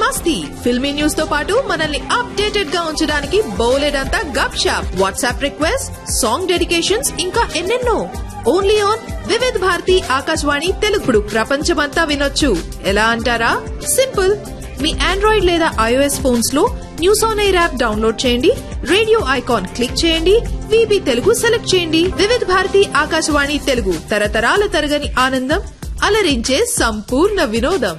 మస్తీ ఫిల్మీ న్యూస్ తో పాటు మనల్ని అప్డేటెడ్ గా ఉంచడానికి బోలెడంతా gupshup WhatsApp request song dedications ఇంకా ఎన్నెన్నో ఓన్లీ ఆన్ వివిధ్ భారతి ఆకాశవాణి తెలుగుడు ప్రపంచమంతా వినొచ్చు ఎలా అంటారా సింపుల్ మీ ఆండ్రాయిడ్ లేదా ఐఓఎస్ ఫోన్స్ లో news on air app download చేయండి రేడియో ఐకాన్ క్లిక్ చేయండి విబి తెలుగు సెలెక్ట్ చేయండి వివిధ్ భారతి ఆకాశవాణి తెలుగు తరతరాల తరగని ఆనందం అలరించే సంపూర్ణ వినోదం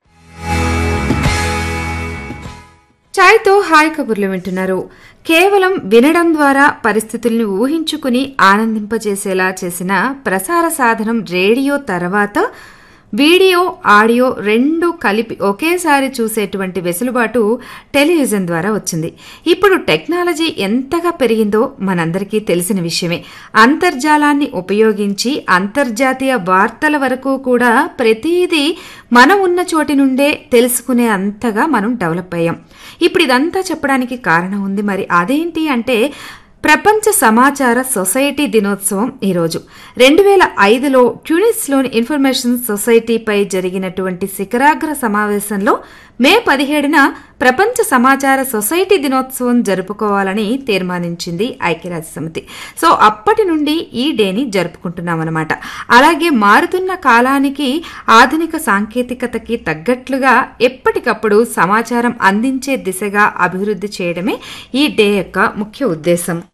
ఛాయ్తో హాయ్ కబుర్లు వింటున్నారు కేవలం వినడం ద్వారా పరిస్థితుల్ని ఊహించుకుని ఆనందింపజేసేలా చేసిన ప్రసార సాధనం రేడియో తర్వాత వీడియో ఆడియో రెండు కలిపి ఒకేసారి చూసేటువంటి వెసులుబాటు టెలివిజన్ ద్వారా వచ్చింది ఇప్పుడు టెక్నాలజీ ఎంతగా పెరిగిందో మనందరికీ తెలిసిన విషయమే అంతర్జాలాన్ని ఉపయోగించి అంతర్జాతీయ వార్తల వరకు కూడా ప్రతిదీ మనం ఉన్న చోటి నుండే తెలుసుకునే అంతగా మనం డెవలప్ అయ్యాం ఇప్పుడు ఇదంతా చెప్పడానికి కారణం ఉంది మరి అదేంటి అంటే ప్రపంచ సమాచార సొసైటీ దినోత్సవం ఈరోజు రెండు వేల ఐదులో ట్యూనిస్లోని ఇన్ఫర్మేషన్ సొసైటీపై జరిగినటువంటి శిఖరాగ్ర సమావేశంలో మే పదిహేడున ప్రపంచ సమాచార సొసైటీ దినోత్సవం జరుపుకోవాలని తీర్మానించింది ఐక్యరాజ్య సమితి సో అప్పటి నుండి ఈ డేని జరుపుకుంటున్నామన్నమాట అలాగే మారుతున్న కాలానికి ఆధునిక సాంకేతికతకి తగ్గట్లుగా ఎప్పటికప్పుడు సమాచారం అందించే దిశగా అభివృద్ధి చేయడమే ఈ డే యొక్క ముఖ్య ఉద్దేశం